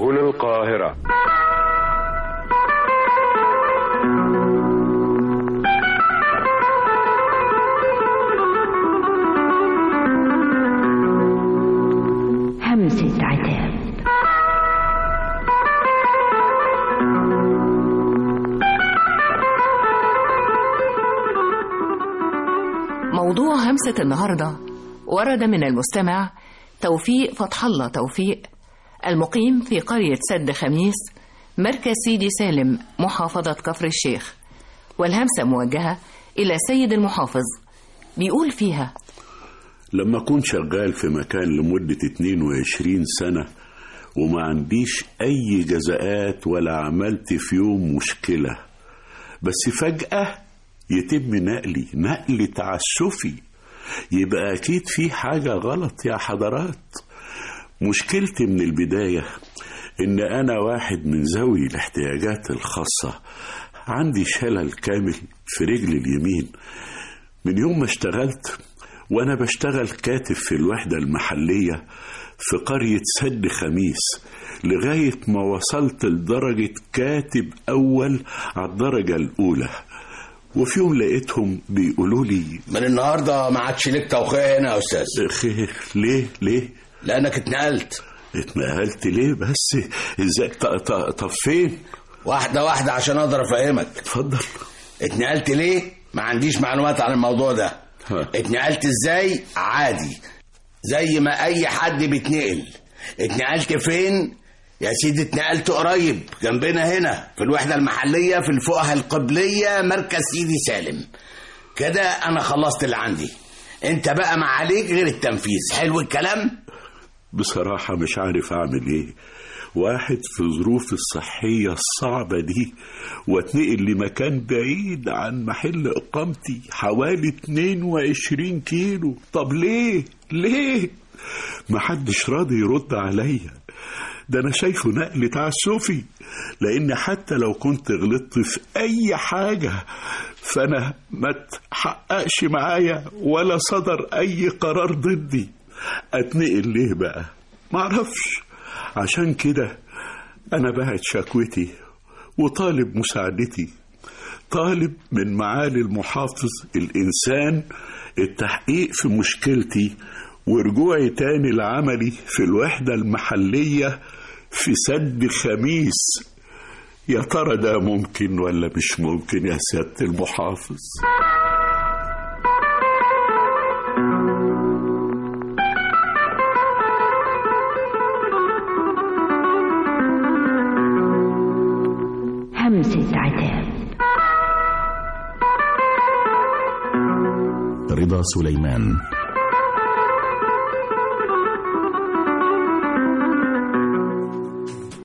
هنا القاهرة همسة عتاب موضوع همسة النهاردة ورد من المستمع توفيق فتح الله توفيق المقيم في قرية سد خميس مركز سيدي سالم محافظة كفر الشيخ والهمسة موجهة إلى سيد المحافظ بيقول فيها لما أكون شغال في مكان لمدة 22 سنة وما عنديش أي جزاءات ولا عملت في يوم مشكلة بس فجأة يتم نقلي نقل تعسفي يبقى أكيد في حاجة غلط يا حضرات مشكلتي من البداية إن أنا واحد من ذوي الاحتياجات الخاصة عندي شلل كامل في رجلي اليمين من يوم ما اشتغلت وأنا بشتغل كاتب في الوحدة المحلية في قرية سد خميس لغاية ما وصلت لدرجة كاتب أول على الدرجة الأولى وفي يوم لقيتهم بيقولوا لي من النهارده ما عادش ليك توقيع هنا يا استاذ خير ليه ليه لانك اتنقلت اتنقلت ليه بس ازاي ط- ط- طب فين واحده واحده عشان اقدر افهمك اتفضل اتنقلت ليه ما عنديش معلومات عن الموضوع ده ها. اتنقلت ازاي عادي زي ما اي حد بيتنقل اتنقلت فين يا سيدي اتنقلت قريب جنبنا هنا في الوحدة المحلية في الفقهة القبلية مركز سيدي سالم كده انا خلصت اللي عندي انت بقى ما عليك غير التنفيذ حلو الكلام بصراحة مش عارف أعمل إيه واحد في ظروف الصحية الصعبة دي واتنقل لمكان بعيد عن محل إقامتي حوالي 22 كيلو طب ليه ليه محدش راضي يرد عليا ده أنا شايفه نقل تعسفي لأن حتى لو كنت غلطت في أي حاجة فأنا ما تحققش معايا ولا صدر أي قرار ضدي أتنقل ليه بقى معرفش عشان كده أنا بعت شكوتي وطالب مساعدتي طالب من معالي المحافظ الإنسان التحقيق في مشكلتي ورجوعي تاني لعملي في الوحدة المحلية في سد خميس يا ترى ده ممكن ولا مش ممكن يا سيادة المحافظ همسة عتاب رضا سليمان